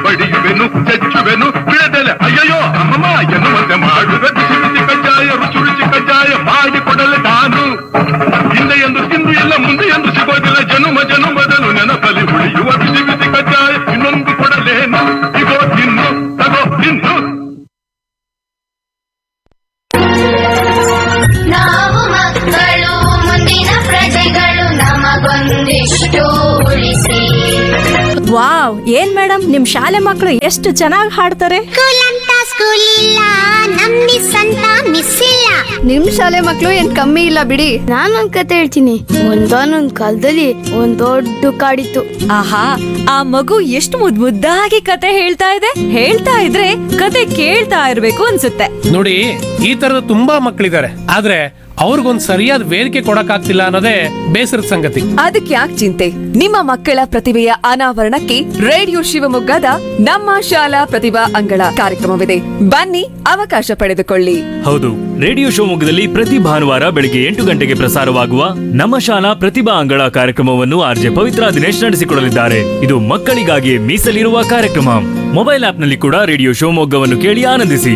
ಬಡಿಯುವೆನು ಚಚ್ಚುವೆನು ಬಿಡದಲೆ ಅಯ್ಯಯ್ಯೋ ಅಮ್ಮಮ್ಮ ಎನ್ನುವಂತೆ ಮಾಡುವೆ ಬಿಸಿ ಬಿಸಿ ಕಜ್ಜಾಯ ರುಚಿ ರುಚಿ ಕಜ್ಜಾಯ ಮಾಡಿಕೊಡಲೆ ನಾನು ಹಿಂದೆ ಎಂದು ತಿಂದು ಇಲ್ಲ ಮುಂದೆ ಎಂದು ಸಿಗೋದಿಲ್ಲ ಜನುಮ ಜನುಮದನು ನೆನಪಲ್ಲಿ ಉಳಿಯುವ ಬಿಸಿ ಬಿಸಿ ಕಜ್ಜಾಯ ಇನ್ನೊಂದು ಕೊಡಲೇನು ಇಗೋ ತಿನ್ನು ತಗೋ ತಿನ್ನು ನಾವು ಮಕ್ಕಳು ಮುಂದಿನ ಪ್ರಜೆಗಳು ನಮಗೊಂದಿಷ್ಟು ಉಳಿಸಿ ವಾವ್ ಏನ್ ಮೇಡಮ್ ನಿಮ್ ಶಾಲೆ ಮಕ್ಕಳು ಎಷ್ಟು ಚೆನ್ನಾಗಿ ಹಾಡ್ತಾರೆ ಸ್ಕೂಲ್ ಅಂತ ಸ್ಕೂಲ್ ಇಲ್ಲ ನಮ್ ಮಿಸ್ ಅಂತ ಮಿಸ್ ಇಲ್ಲ ನಿಮ್ ಶಾಲೆ ಮಕ್ಳು ಏನ್ ಕಮ್ಮಿ ಇಲ್ಲ ಬಿಡಿ ನಾನೊಂದ್ ಕತೆ ಹೇಳ್ತೀನಿ ಒಂದಾನೊಂದ್ ಕಾಲದಲ್ಲಿ ಒಂದ್ ದೊಡ್ಡ ಕಾಡಿತ್ತು ಆಹಾ ಆ ಮಗು ಎಷ್ಟು ಮುದ್ ಮುದ್ದಾಗಿ ಕತೆ ಹೇಳ್ತಾ ಇದೆ ಹೇಳ್ತಾ ಇದ್ರೆ ಕತೆ ಕೇಳ್ತಾ ಇರ್ಬೇಕು ಅನ್ಸುತ್ತೆ ನೋಡಿ ಈ ತರದ ತುಂಬಾ ಮಕ್ಕಳಿದ್ದಾರೆ ಆದ್ರೆ ಅವ್ರಿಗೊಂದ್ ಸರಿಯಾದ ವೇದಿಕೆ ಕೊಡಕ್ಕಾಗ್ತಿಲ್ಲ ಅನ್ನೋದೇ ಬೇಸರದ ಸಂಗತಿ ಅದಕ್ಕೆ ಯಾಕೆ ಚಿಂತೆ ನಿಮ್ಮ ಮಕ್ಕಳ ಪ್ರತಿಭೆಯ ಅನಾವರಣಕ್ಕೆ ರೇಡಿಯೋ ಶಿವಮೊಗ್ಗದ ನಮ್ಮ ಶಾಲಾ ಪ್ರತಿಭಾ ಅಂಗಳ ಕಾರ್ಯಕ್ರಮವಿದೆ ಬನ್ನಿ ಅವಕಾಶ ಪಡೆದುಕೊಳ್ಳಿ ಹೌದು ರೇಡಿಯೋ ಶಿವಮೊಗ್ಗದಲ್ಲಿ ಪ್ರತಿ ಭಾನುವಾರ ಬೆಳಿಗ್ಗೆ ಎಂಟು ಗಂಟೆಗೆ ಪ್ರಸಾರವಾಗುವ ನಮ್ಮ ಶಾಲಾ ಪ್ರತಿಭಾ ಅಂಗಳ ಕಾರ್ಯಕ್ರಮವನ್ನು ಆರ್ಜೆ ಪವಿತ್ರ ದಿನೇಶ್ ನಡೆಸಿಕೊಡಲಿದ್ದಾರೆ ಇದು ಮಕ್ಕಳಿಗಾಗಿ ಮೀಸಲಿರುವ ಕಾರ್ಯಕ್ರಮ ಮೊಬೈಲ್ ಆಪ್ನಲ್ಲಿ ಕೂಡ ರೇಡಿಯೋ ಶಿವಮೊಗ್ಗವನ್ನು ಕೇಳಿ ಆನಂದಿಸಿ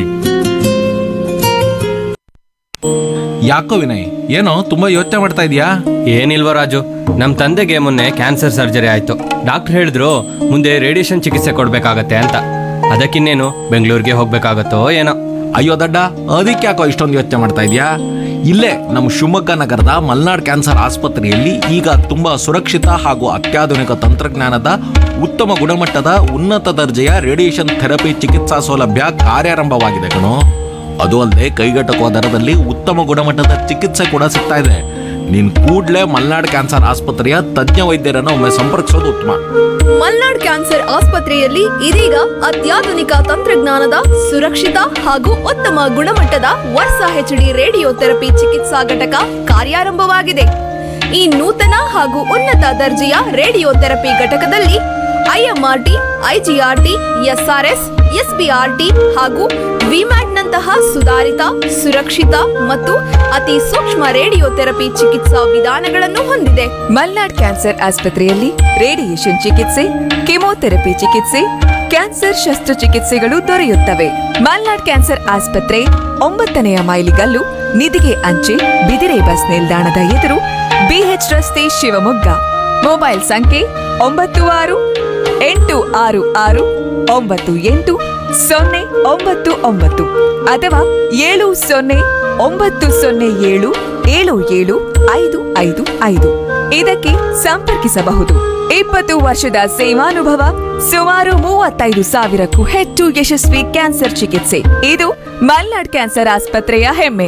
ಯಾಕೋ ವಿನಯ್ ಏನೋ ತುಂಬಾ ಯೋಚನೆ ಮಾಡ್ತಾ ಇದೀಯಾ ಏನಿಲ್ವ ರಾಜು ನಮ್ಮ ತಂದೆಗೆ ಮೊನ್ನೆ ಕ್ಯಾನ್ಸರ್ ಸರ್ಜರಿ ಆಯ್ತು ಡಾಕ್ಟರ್ ಹೇಳಿದ್ರು ಮುಂದೆ ರೇಡಿಯೇಷನ್ ಚಿಕಿತ್ಸೆ ಕೊಡ್ಬೇಕಾಗತ್ತೆ ಅಂತ ಅದಕ್ಕಿನ್ನೇನು ಬೆಂಗಳೂರಿಗೆ ಹೋಗ್ಬೇಕಾಗತ್ತೋ ಏನೋ ಅಯ್ಯೋ ದಡ್ಡ ಅದಕ್ಕೆ ಯಾಕೋ ಇಷ್ಟೊಂದು ಯೋಚನೆ ಮಾಡ್ತಾ ಇದೀಯಾ ಇಲ್ಲೇ ನಮ್ಮ ಶಿವಮೊಗ್ಗ ನಗರದ ಮಲ್ನಾಡ್ ಕ್ಯಾನ್ಸರ್ ಆಸ್ಪತ್ರೆಯಲ್ಲಿ ಈಗ ತುಂಬಾ ಸುರಕ್ಷಿತ ಹಾಗೂ ಅತ್ಯಾಧುನಿಕ ತಂತ್ರಜ್ಞಾನದ ಉತ್ತಮ ಗುಣಮಟ್ಟದ ಉನ್ನತ ದರ್ಜೆಯ ರೇಡಿಯೇಷನ್ ಥೆರಪಿ ಚಿಕಿತ್ಸಾ ಸೌಲಭ್ಯ ಕಾರ್ಯಾರಂಭವಾಗಿದೆ ಕಣೋ ಅದು ಅಲ್ಲದೆ ಕೈಗೆಟಕುವ ದರದಲ್ಲಿ ಉತ್ತಮ ಗುಣಮಟ್ಟದ ಚಿಕಿತ್ಸೆ ಕೂಡ ಸಿಗ್ತಾ ಇದೆ ನೀನ್ ಕೂಡ್ಲೇ ಮಲ್ನಾಡ್ ಕ್ಯಾನ್ಸರ್ ಆಸ್ಪತ್ರೆಯ ತಜ್ಞ ವೈದ್ಯರನ್ನು ಒಮ್ಮೆ ಸಂಪರ್ಕಿಸೋದು ಉತ್ತಮ ಮಲ್ನಾಡ್ ಕ್ಯಾನ್ಸರ್ ಆಸ್ಪತ್ರೆಯಲ್ಲಿ ಇದೀಗ ಅತ್ಯಾಧುನಿಕ ತಂತ್ರಜ್ಞಾನದ ಸುರಕ್ಷಿತ ಹಾಗೂ ಉತ್ತಮ ಗುಣಮಟ್ಟದ ವರ್ಷ ಹೆಚ್ಡಿ ರೇಡಿಯೋ ಥೆರಪಿ ಚಿಕಿತ್ಸಾ ಘಟಕ ಕಾರ್ಯಾರಂಭವಾಗಿದೆ ಈ ನೂತನ ಹಾಗೂ ಉನ್ನತ ದರ್ಜೆಯ ರೇಡಿಯೋ ಥೆರಪಿ ಘಟಕದಲ್ಲಿ ಐಎಂಆರ್ಟಿ ಐಜಿಆರ್ಟಿ ಎಸ್ಆರ್ಎಸ್ ಎಸ್ಬಿಆರ್ಟಿ ಹಾಗೂ ವಿಮ್ಯಾಟ್ನಂತಹ ಸುಧಾರಿತ ಸುರಕ್ಷಿತ ಮತ್ತು ಅತಿ ಸೂಕ್ಷ್ಮ ರೇಡಿಯೋ ಥೆರಪಿ ಚಿಕಿತ್ಸಾ ವಿಧಾನಗಳನ್ನು ಹೊಂದಿದೆ ಮಲ್ನಾಡ್ ಕ್ಯಾನ್ಸರ್ ಆಸ್ಪತ್ರೆಯಲ್ಲಿ ರೇಡಿಯೇಷನ್ ಚಿಕಿತ್ಸೆ ಕೆಮೊಥೆರಪಿ ಚಿಕಿತ್ಸೆ ಕ್ಯಾನ್ಸರ್ ಶಸ್ತ್ರಚಿಕಿತ್ಸೆಗಳು ದೊರೆಯುತ್ತವೆ ಮಲ್ನಾಡ್ ಕ್ಯಾನ್ಸರ್ ಆಸ್ಪತ್ರೆ ಒಂಬತ್ತನೆಯ ಮೈಲಿಗಲ್ಲು ನಿಧಿಗೆ ಅಂಚೆ ಬಿದಿರೆ ಬಸ್ ನಿಲ್ದಾಣದ ಎದುರು ಬಿಎಚ್ ರಸ್ತೆ ಶಿವಮೊಗ್ಗ ಮೊಬೈಲ್ ಸಂಖ್ಯೆ ಒಂಬತ್ತು ಆರು ಎಂಟು ಆರು ಆರು ಒಂಬತ್ತು ಎಂಟು ಸೊನ್ನೆ ಒಂಬತ್ತು ಒಂಬತ್ತು ಅಥವಾ ಏಳು ಸೊನ್ನೆ ಒಂಬತ್ತು ಸೊನ್ನೆ ಏಳು ಏಳು ಏಳು ಐದು ಐದು ಐದು ಇದಕ್ಕೆ ಸಂಪರ್ಕಿಸಬಹುದು ಇಪ್ಪತ್ತು ವರ್ಷದ ಸೇವಾನುಭವ ಸುಮಾರು ಮೂವತ್ತೈದು ಸಾವಿರಕ್ಕೂ ಹೆಚ್ಚು ಯಶಸ್ವಿ ಕ್ಯಾನ್ಸರ್ ಚಿಕಿತ್ಸೆ ಇದು ಮಲ್ನಾಡ್ ಕ್ಯಾನ್ಸರ್ ಆಸ್ಪತ್ರೆಯ ಹೆಮ್ಮೆ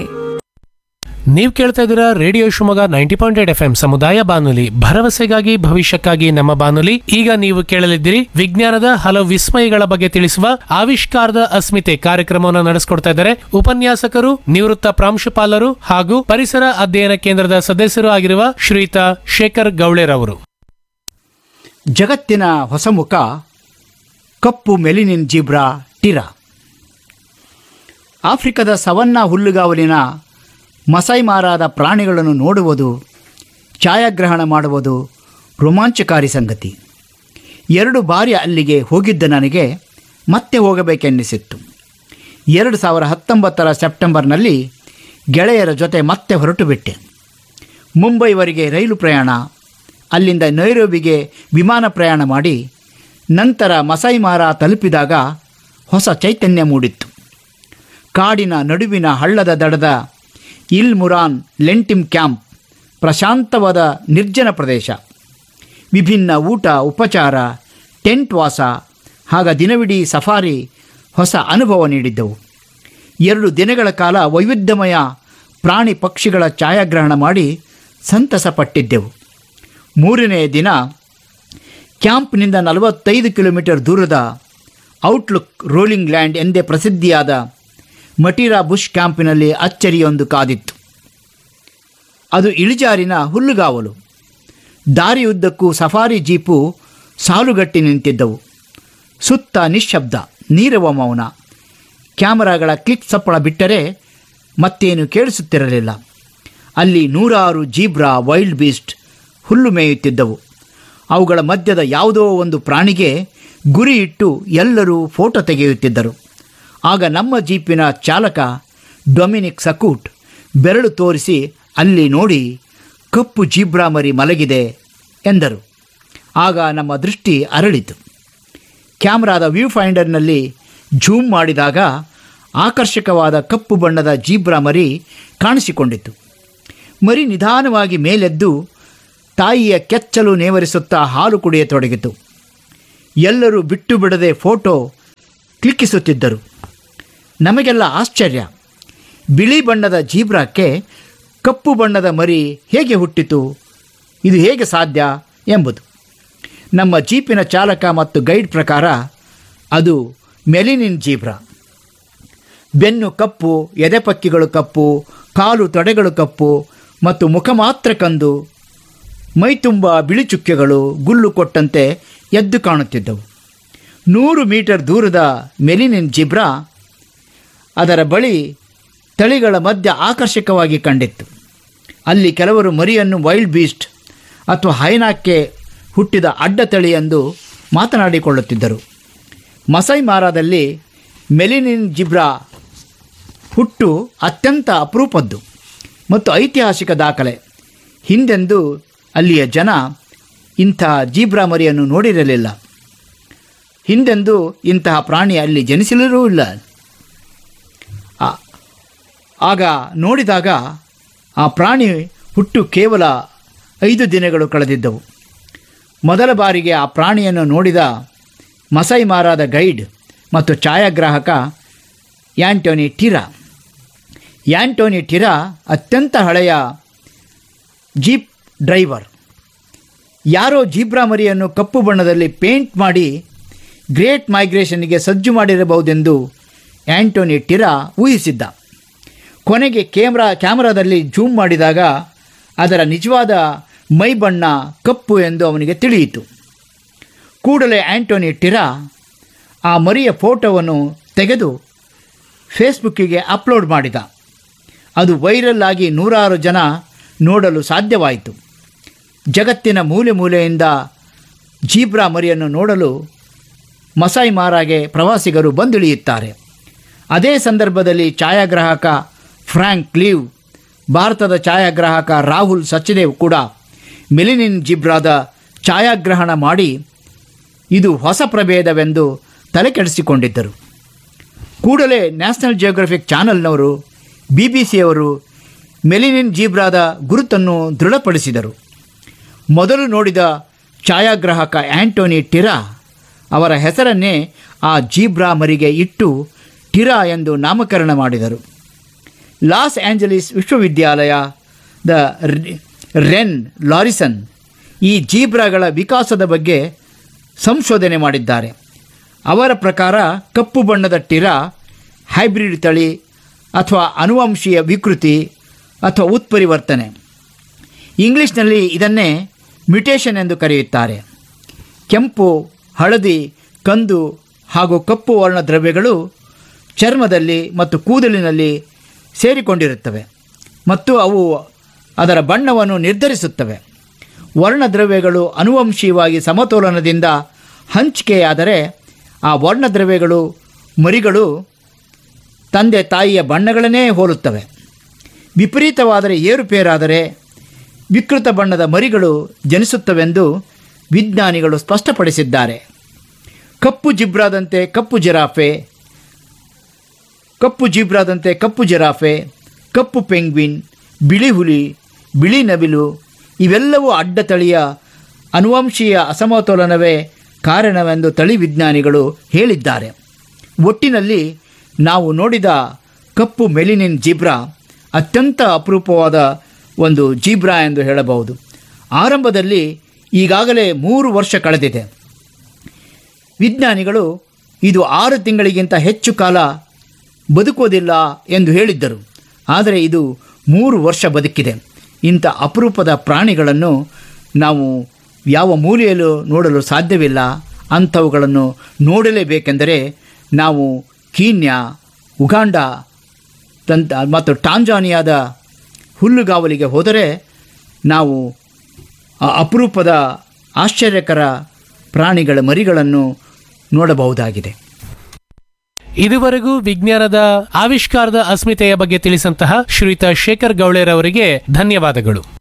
ನೀವ್ ಕೇಳ್ತಾ ಇದ್ದೀರಾ radio Shivamogga ninety point eight F M ಸಮುದಾಯ ಬಾನುಲಿ ಭರವಸೆಗಾಗಿ ಭವಿಷ್ಯಕ್ಕಾಗಿ ನಮ್ಮ ಬಾನುಲಿ ಈಗ ನೀವು ಕೇಳಲಿದ್ದೀರಿ ವಿಜ್ಞಾನದ ಹಲವು ವಿಸ್ಮಯಗಳ ಬಗ್ಗೆ ತಿಳಿಸುವ ಆವಿಷ್ಕಾರದ ಅಸ್ಮಿತೆ ಕಾರ್ಯಕ್ರಮವನ್ನು ನಡೆಸಿಕೊಡ್ತಾ ಇದ್ದಾರೆ ಉಪನ್ಯಾಸಕರು ನಿವೃತ್ತ ಪ್ರಾಂಶುಪಾಲರು ಹಾಗೂ ಪರಿಸರ ಅಧ್ಯಯನ ಕೇಂದ್ರದ ಸದಸ್ಯರು ಆಗಿರುವ ಶ್ರೀಯುತ ಶೇಖರ್ ಗೌಳೆರವರು ಜಗತ್ತಿನ ಹೊಸ ಮುಖ ಕಪ್ಪು ಮೆಲಿನಿನ್ ಜಿಬ್ರಾ ಟಿರಾ ಆಫ್ರಿಕಾದ ಸವನ್ನಾ ಹುಲ್ಲುಗಾವಲಿನ ಮಸೈಮಾರಾದ ಪ್ರಾಣಿಗಳನ್ನು ನೋಡುವುದು ಛಾಯಾಗ್ರಹಣ ಮಾಡುವುದು ರೋಮಾಂಚಕಾರಿ ಸಂಗತಿ ಎರಡು ಬಾರಿ ಅಲ್ಲಿಗೆ ಹೋಗಿದ್ದ ನನಗೆ ಮತ್ತೆ ಹೋಗಬೇಕೆನ್ನಿಸಿತ್ತು ಎರಡು ಸಾವಿರ ಹತ್ತೊಂಬತ್ತರ ಸೆಪ್ಟೆಂಬರ್ನಲ್ಲಿ ಗೆಳೆಯರ ಜೊತೆ ಮತ್ತೆ ಹೊರಟು ಬಿಟ್ಟೆ ಮುಂಬೈವರೆಗೆ ರೈಲು ಪ್ರಯಾಣ ಅಲ್ಲಿಂದ ನೈರೋಬಿಗೆ ವಿಮಾನ ಪ್ರಯಾಣ ಮಾಡಿ ನಂತರ ಮಸೈಮಾರ ತಲುಪಿದಾಗ ಹೊಸ ಚೈತನ್ಯ ಮೂಡಿತ್ತು ಕಾಡಿನ ನಡುವಿನ ಹಳ್ಳದ ದಡದ ಇಲ್ ಮುರಾನ್ ಲೆಂಟಿಮ್ ಕ್ಯಾಂಪ್ ಪ್ರಶಾಂತವಾದ ನಿರ್ಜನ ಪ್ರದೇಶ ವಿಭಿನ್ನ ಊಟ ಉಪಚಾರ ಟೆಂಟ್ ವಾಸ ಹಾಗ ದಿನವಿಡೀ ಸಫಾರಿ ಹೊಸ ಅನುಭವ ನೀಡಿದ್ದವು ಎರಡು ದಿನಗಳ ಕಾಲ ವೈವಿಧ್ಯಮಯ ಪ್ರಾಣಿ ಪಕ್ಷಿಗಳ ಛಾಯಾಗ್ರಹಣ ಮಾಡಿ ಸಂತಸ ಪಟ್ಟಿದ್ದೆವು ಮೂರನೆಯ ದಿನ ಕ್ಯಾಂಪ್ನಿಂದ ನಲವತ್ತೈದು ಕಿಲೋಮೀಟರ್ ದೂರದ ಔಟ್ಲುಕ್ ರೋಲಿಂಗ್ ಲ್ಯಾಂಡ್ ಎಂದೇ ಪ್ರಸಿದ್ಧಿಯಾದ ಮಟೀರಾ ಬುಷ್ ಕ್ಯಾಂಪಿನಲ್ಲಿ ಅಚ್ಚರಿಯೊಂದು ಕಾದಿತ್ತು ಅದು ಇಳಿಜಾರಿನ ಹುಲ್ಲುಗಾವಲು ದಾರಿಯುದ್ದಕ್ಕೂ ಸಫಾರಿ ಜೀಪು ಸಾಲುಗಟ್ಟಿ ನಿಂತಿದ್ದವು ಸುತ್ತ ನಿಶ್ಶಬ್ದ ನೀರವ ಮೌನ ಕ್ಯಾಮರಾಗಳ ಕ್ಲಿಕ್ ಸಪ್ಪಳ ಬಿಟ್ಟರೆ ಮತ್ತೇನು ಕೇಳಿಸುತ್ತಿರಲಿಲ್ಲ ಅಲ್ಲಿ ನೂರಾರು ಜೀಬ್ರಾ ವೈಲ್ಡ್ ಬೀಸ್ಟ್ ಹುಲ್ಲು ಮೇಯುತ್ತಿದ್ದವು ಅವುಗಳ ಮಧ್ಯದ ಯಾವುದೋ ಒಂದು ಪ್ರಾಣಿಗೆ ಗುರಿ ಇಟ್ಟು ಎಲ್ಲರೂ ಫೋಟೋ ತೆಗೆಯುತ್ತಿದ್ದರು ಆಗ ನಮ್ಮ ಜೀಪಿನ ಚಾಲಕ ಡೊಮಿನಿಕ್ ಸಕೂಟ್ ಬೆರಳು ತೋರಿಸಿ ಅಲ್ಲಿ ನೋಡಿ ಕಪ್ಪು ಜೀಬ್ರಾ ಮರಿ ಮಲಗಿದೆ ಎಂದರು ಆಗ ನಮ್ಮ ದೃಷ್ಟಿ ಅರಳಿತು ಕ್ಯಾಮ್ರಾದ ವ್ಯೂ ಫೈಂಡರ್ನಲ್ಲಿ ಝೂಮ್ ಮಾಡಿದಾಗ ಆಕರ್ಷಕವಾದ ಕಪ್ಪು ಬಣ್ಣದ ಜೀಬ್ರಾ ಮರಿ ಕಾಣಿಸಿಕೊಂಡಿತು ಮರಿ ನಿಧಾನವಾಗಿ ಮೇಲೆದ್ದು ತಾಯಿಯ ಕೆಚ್ಚಲು ನೇವರಿಸುತ್ತಾ ಹಾಲು ಕುಡಿಯತೊಡಗಿತು ಎಲ್ಲರೂ ಬಿಟ್ಟು ಬಿಡದೆ ಫೋಟೋ ಕ್ಲಿಕ್ಕಿಸುತ್ತಿದ್ದರು ನಮಗೆಲ್ಲ ಆಶ್ಚರ್ಯ ಬಿಳಿ ಬಣ್ಣದ ಜೀಬ್ರಾಕ್ಕೆ ಕಪ್ಪು ಬಣ್ಣದ ಮರಿ ಹೇಗೆ ಹುಟ್ಟಿತು ಇದು ಹೇಗೆ ಸಾಧ್ಯ ಎಂಬುದು ನಮ್ಮ ಜೀಪಿನ ಚಾಲಕ ಮತ್ತು ಗೈಡ್ ಪ್ರಕಾರ ಅದು ಮೆಲಿನಿನ್ ಜೀಬ್ರಾ ಬೆನ್ನು ಕಪ್ಪು ಎದೆಪಕ್ಕಿಗಳು ಕಪ್ಪು ಕಾಲು ತೊಡೆಗಳು ಕಪ್ಪು ಮತ್ತು ಮುಖ ಮಾತ್ರ ಕಂದು ಮೈತುಂಬ ಬಿಳಿ ಚುಕ್ಕೆಗಳು ಗುಲ್ಲು ಕೊಟ್ಟಂತೆ ಎದ್ದು ಕಾಣುತ್ತಿದ್ದವು ನೂರು ಮೀಟರ್ ದೂರದ ಮೆಲಿನಿನ್ ಜಿಬ್ರಾ ಅದರ ಬಳಿ ತಳಿಗಳ ಮಧ್ಯ ಆಕರ್ಷಕವಾಗಿ ಕಂಡಿತ್ತು ಅಲ್ಲಿ ಕೆಲವರು ಮರಿಯನ್ನು ವೈಲ್ಡ್ ಬೀಸ್ಟ್ ಅಥವಾ ಹೈನಾಕ್ಕೆ ಹುಟ್ಟಿದ ಅಡ್ಡ ತಳಿ ಎಂದು ಮಾತನಾಡಿಕೊಳ್ಳುತ್ತಿದ್ದರು ಮಸೈ ಮಾರಾದಲ್ಲಿ ಮೆಲಿನಿನ್ ಜಿಬ್ರಾ ಹುಟ್ಟು ಅತ್ಯಂತ ಅಪರೂಪದ್ದು ಮತ್ತು ಐತಿಹಾಸಿಕ ದಾಖಲೆ ಹಿಂದೆಂದೂ ಅಲ್ಲಿಯ ಜನ ಇಂಥ ಜೀಬ್ರಾ ಮರಿಯನ್ನು ನೋಡಿರಲಿಲ್ಲ ಹಿಂದೆಂದೂ ಇಂತಹ ಪ್ರಾಣಿ ಅಲ್ಲಿ ಜನಿಸಲಿರೂ ಇಲ್ಲ ಆ- ಆಗ ನೋಡಿದಾಗ ಆ ಪ್ರಾಣಿ ಹುಟ್ಟು ಕೇವಲ ಐದು ದಿನಗಳು ಕಳೆದಿದ್ದವು ಮೊದಲ ಬಾರಿಗೆ ಆ ಪ್ರಾಣಿಯನ್ನು ನೋಡಿದ ಮಸೈ ಮಾರಾದ ಗೈಡ್ ಮತ್ತು ಛಾಯಾಗ್ರಾಹಕ ಯಾಂಟೋನಿ ಟಿರಾ ಯಾಂಟೋನಿ ಟಿರಾ ಅತ್ಯಂತ ಹಳೆಯ ಜೀಪ್ ಡ್ರೈವರ್ ಯಾರೋ ಜೀಬ್ರಾ ಮರಿಯನ್ನು ಕಪ್ಪು ಬಣ್ಣದಲ್ಲಿ ಪೇಂಟ್ ಮಾಡಿ ಗ್ರೇಟ್ ಮೈಗ್ರೇಷನ್ಗೆ ಸಜ್ಜು ಮಾಡಿರಬಹುದೆಂದು ಆ್ಯಂಟೋನಿ ಟಿರಾ ಊಹಿಸಿದ್ದ ಕೊನೆಗೆ ಕ್ಯಾಮ್ರಾ ಕ್ಯಾಮರಾದಲ್ಲಿ ಜೂಮ್ ಮಾಡಿದಾಗ ಅದರ ನಿಜವಾದ ಮೈ ಬಣ್ಣ ಕಪ್ಪು ಎಂದು ಅವನಿಗೆ ತಿಳಿಯಿತು ಕೂಡಲೇ ಆ್ಯಂಟೋನಿ ಟಿರಾ ಆ ಮರಿಯ ಫೋಟೋವನ್ನು ತೆಗೆದು ಫೇಸ್ಬುಕ್ಕಿಗೆ ಅಪ್ಲೋಡ್ ಮಾಡಿದ ಅದು ವೈರಲ್ ಆಗಿ ನೂರಾರು ಜನ ನೋಡಲು ಸಾಧ್ಯವಾಯಿತು ಜಗತ್ತಿನ ಮೂಲೆ ಮೂಲೆಯಿಂದ ಜೀಬ್ರಾ ಮರಿಯನ್ನು ನೋಡಲು ಮಸಾಯಿ ಮಾರಾಗೆ ಪ್ರವಾಸಿಗರು ಬಂದಿಳಿಯುತ್ತಾರೆ ಅದೇ ಸಂದರ್ಭದಲ್ಲಿ ಛಾಯಾಗ್ರಾಹಕ ಫ್ರ್ಯಾಂಕ್ ಲೀವ್ ಭಾರತದ ಛಾಯಾಗ್ರಾಹಕ ರಾಹುಲ್ ಸಚ್ದೇವ್ ಕೂಡ ಮೆಲಿನಿನ್ ಜಿಬ್ರಾದ ಛಾಯಾಗ್ರಹಣ ಮಾಡಿ ಇದು ಹೊಸ ಪ್ರಭೇದವೆಂದು ತಲೆಕೆಡಿಸಿಕೊಂಡಿದ್ದರು ಕೂಡಲೇ ನ್ಯಾಷನಲ್ ಜಿಯೋಗ್ರಫಿಕ್ ಚಾನೆಲ್ನವರು ಬಿ ಬಿ ಸಿಯವರು ಮೆಲಿನಿನ್ ಜೀಬ್ರಾದ ಗುರುತನ್ನು ದೃಢಪಡಿಸಿದರು ಮೊದಲು ನೋಡಿದ ಛಾಯಾಗ್ರಾಹಕ ಆ್ಯಂಟೋನಿ ಟಿರಾ ಅವರ ಹೆಸರನ್ನೇ ಆ ಜೀಬ್ರಾ ಮರಿಗೆ ಇಟ್ಟು ಟಿರಾ ಎಂದು ನಾಮಕರಣ ಮಾಡಿದರು ಲಾಸ್ ಆಂಜಲೀಸ್ ವಿಶ್ವವಿದ್ಯಾಲಯದ ರೆ- ರೆನ್ ಲಾರಿಸನ್ ಈ ಜೀಬ್ರಾಗಳ ವಿಕಾಸದ ಬಗ್ಗೆ ಸಂಶೋಧನೆ ಮಾಡಿದ್ದಾರೆ ಅವರ ಪ್ರಕಾರ ಕಪ್ಪು ಬಣ್ಣದ ಟಿರಾ ಹೈಬ್ರಿಡ್ ತಳಿ ಅಥವಾ ಅನುವಂಶೀಯ ವಿಕೃತಿ ಅಥವಾ ಉತ್ಪರಿವರ್ತನೆ ಇಂಗ್ಲಿಷ್ನಲ್ಲಿ ಇದನ್ನೇ ಮ್ಯುಟೇಷನ್ ಎಂದು ಕರೆಯುತ್ತಾರೆ ಕೆಂಪು ಹಳದಿ ಕಂದು ಹಾಗೂ ಕಪ್ಪು ವರ್ಣ ದ್ರವ್ಯಗಳು ಚರ್ಮದಲ್ಲಿ ಮತ್ತು ಕೂದಲಿನಲ್ಲಿ ಸೇರಿಕೊಂಡಿರುತ್ತವೆ ಮತ್ತು ಅವು ಅದರ ಬಣ್ಣವನ್ನು ನಿರ್ಧರಿಸುತ್ತವೆ ವರ್ಣದ್ರವ್ಯಗಳು ಅನುವಂಶೀಯವಾಗಿ ಸಮತೋಲನದಿಂದ ಹಂಚಿಕೆಯಾದರೆ ಆ ವರ್ಣದ್ರವ್ಯಗಳು ಮರಿಗಳು ತಂದೆ ತಾಯಿಯ ಬಣ್ಣಗಳನ್ನೇ ಹೋಲುತ್ತವೆ ವಿಪರೀತವಾದರೆ ಏರುಪೇರಾದರೆ ವಿಕೃತ ಬಣ್ಣದ ಮರಿಗಳು ಜನಿಸುತ್ತವೆಂದು ವಿಜ್ಞಾನಿಗಳು ಸ್ಪಷ್ಟಪಡಿಸಿದ್ದಾರೆ ಕಪ್ಪು ಜಿಬ್ರಾದಂತೆ ಕಪ್ಪು ಜಿರಾಫೆ ಕಪ್ಪು ಜಿಬ್ರಾದಂತೆ ಕಪ್ಪು ಜಿರಾಫೆ ಕಪ್ಪು ಪೆಂಗ್ವಿನ್ ಬಿಳಿ ಹುಲಿ ಬಿಳಿ ನವಿಲು ಇವೆಲ್ಲವೂ ಅಡ್ಡ ತಳಿಯ ಅನುವಂಶೀಯ ಅಸಮತೋಲನವೇ ಕಾರಣವೆಂದು ತಳಿ ವಿಜ್ಞಾನಿಗಳು ಹೇಳಿದ್ದಾರೆ ಒಟ್ಟಿನಲ್ಲಿ ನಾವು ನೋಡಿದ ಕಪ್ಪು ಮೆಲಿನಿನ್ ಜೀಬ್ರಾ ಅತ್ಯಂತ ಅಪರೂಪವಾದ ಒಂದು ಜೀಬ್ರಾ ಎಂದು ಹೇಳಬಹುದು ಆರಂಭದಲ್ಲಿ ಈಗಾಗಲೇ ಮೂರು ವರ್ಷ ಕಳೆದಿದೆ ವಿಜ್ಞಾನಿಗಳು ಇದು ಆರು ತಿಂಗಳಿಗಿಂತ ಹೆಚ್ಚು ಕಾಲ ಬದುಕೋದಿಲ್ಲ ಎಂದು ಹೇಳಿದ್ದರು ಆದರೆ ಇದು ಮೂರು ವರ್ಷ ಬದುಕಿದೆ ಇಂಥ ಅಪರೂಪದ ಪ್ರಾಣಿಗಳನ್ನು ನಾವು ಯಾವ ಮೂಲೆಯಲ್ಲೂ ನೋಡಲು ಸಾಧ್ಯವಿಲ್ಲ ಅಂಥವುಗಳನ್ನು ನೋಡಲೇಬೇಕೆಂದರೆ ನಾವು ಕೀನ್ಯಾ ಉಗಾಂಡ ತಂತ ಮತ್ತು ಟಾಂಜಾನಿಯಾದ ಹುಲ್ಲುಗಾವಲಿಗೆ ಹೋದರೆ ನಾವು ಆ ಅಪರೂಪದ ಆಶ್ಚರ್ಯಕರ ಪ್ರಾಣಿಗಳ ಮರಿಗಳನ್ನು ನೋಡಬಹುದಾಗಿದೆ ಇದುವರೆಗೂ ವಿಜ್ಞಾನದ ಆವಿಷ್ಕಾರದ ಅಸ್ಮಿತೆಯ ಬಗ್ಗೆ ತಿಳಿಸಂತಹ ಶ್ರೀಯುತ ಶೇಖರ್ ಗೌಳೆರವರಿಗೆ ಧನ್ಯವಾದಗಳು